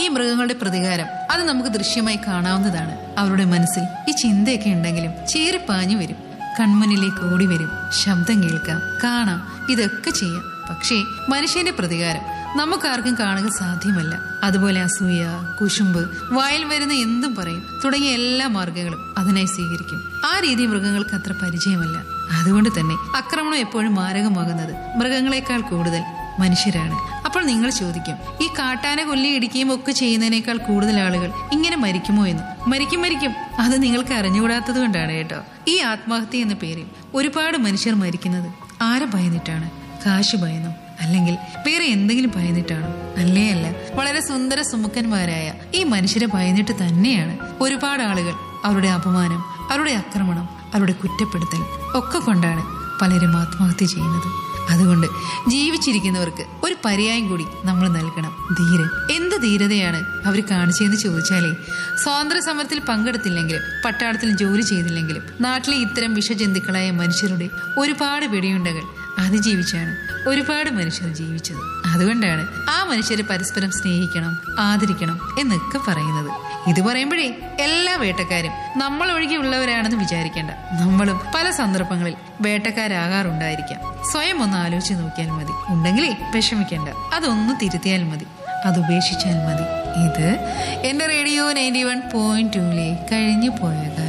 ഈ മൃഗങ്ങളുടെ പ്രതികാരം അത് നമുക്ക് ദൃശ്യമായി കാണാവുന്നതാണ് അവരുടെ മനസ്സിൽ ഈ ചിന്തയൊക്കെ ഉണ്ടെങ്കിലും ചീറിപ്പാഞ്ഞു വരും കൺമുന്നിലേക്ക് ഓടി വരും ശബ്ദം കേൾക്കാം കാണാം ഇതൊക്കെ ചെയ്യാം പക്ഷേ മനുഷ്യന്റെ പ്രതികാരം നമുക്കാർക്കും കാണുക സാധ്യമല്ല അതുപോലെ അസൂയ കുശുമ്പ് വായിൽ വരുന്ന എന്തും പറയും തുടങ്ങിയ എല്ലാ മാർഗങ്ങളും അതിനായി സ്വീകരിക്കും ആ രീതി മൃഗങ്ങൾക്ക് അത്ര പരിചയമല്ല അതുകൊണ്ട് തന്നെ ആക്രമണം എപ്പോഴും മാരകമാകുന്നത് മൃഗങ്ങളെക്കാൾ കൂടുതൽ മനുഷ്യരാണ് അപ്പോൾ നിങ്ങൾ ചോദിക്കും ഈ കാട്ടാന കൊല്ലി ഇടിക്കുകയും ഒക്കെ ചെയ്യുന്നതിനേക്കാൾ കൂടുതൽ ആളുകൾ ഇങ്ങനെ മരിക്കുമോ എന്ന് മരിക്കും മരിക്കും അത് നിങ്ങൾക്ക് അറിഞ്ഞുകൂടാത്തത് കൊണ്ടാണ് കേട്ടോ ഈ ആത്മഹത്യ എന്ന പേരിൽ ഒരുപാട് മനുഷ്യർ മരിക്കുന്നത് ആരെ ഭയന്നിട്ടാണ് കാശ് ഭയന്നോ അല്ലെങ്കിൽ വേറെ എന്തെങ്കിലും ഭയന്നിട്ടാണോ അല്ലേ അല്ല വളരെ സുന്ദര സുമുഖന്മാരായ ഈ മനുഷ്യരെ ഭയന്നിട്ട് തന്നെയാണ് ഒരുപാട് ആളുകൾ അവരുടെ അപമാനം അവരുടെ ആക്രമണം അവരുടെ കുറ്റപ്പെടുത്തൽ ഒക്കെ കൊണ്ടാണ് പലരും ആത്മഹത്യ ചെയ്യുന്നത് അതുകൊണ്ട് ജീവിച്ചിരിക്കുന്നവർക്ക് ഒരു പര്യായം കൂടി നമ്മൾ നൽകണം ധീരൻ എന്ത് ധീരതയാണ് അവർ കാണിച്ചതെന്ന് ചോദിച്ചാലേ സ്വാതന്ത്ര്യ സമരത്തിൽ പങ്കെടുത്തില്ലെങ്കിലും പട്ടാളത്തിൽ ജോലി ചെയ്തില്ലെങ്കിലും നാട്ടിലെ ഇത്തരം വിഷജന്തുക്കളായ മനുഷ്യരുടെ ഒരുപാട് വെടിയുണ്ടകൾ അതിജീവിച്ചാണ് ഒരുപാട് മനുഷ്യർ ജീവിച്ചത് അതുകൊണ്ടാണ് ആ മനുഷ്യരെ പരസ്പരം സ്നേഹിക്കണം ആദരിക്കണം എന്നൊക്കെ പറയുന്നത് ഇത് പറയുമ്പോഴേ എല്ലാ വേട്ടക്കാരും നമ്മൾ ഒഴികെയുള്ളവരാണെന്ന് വിചാരിക്കേണ്ട നമ്മളും പല സന്ദർഭങ്ങളിൽ വേട്ടക്കാരാകാറുണ്ടായിരിക്കാം സ്വയം ഒന്ന് ആലോചിച്ച് നോക്കിയാൽ മതി ഉണ്ടെങ്കിലേ വിഷമിക്കേണ്ട അതൊന്ന് തിരുത്തിയാൽ മതി അത് ഉപേക്ഷിച്ചാൽ മതി ഇത് എന്റെ റേഡിയോ നയൻറ്റി വൺ പോയിന്റ് ടൂലെ കഴിഞ്ഞു പോയ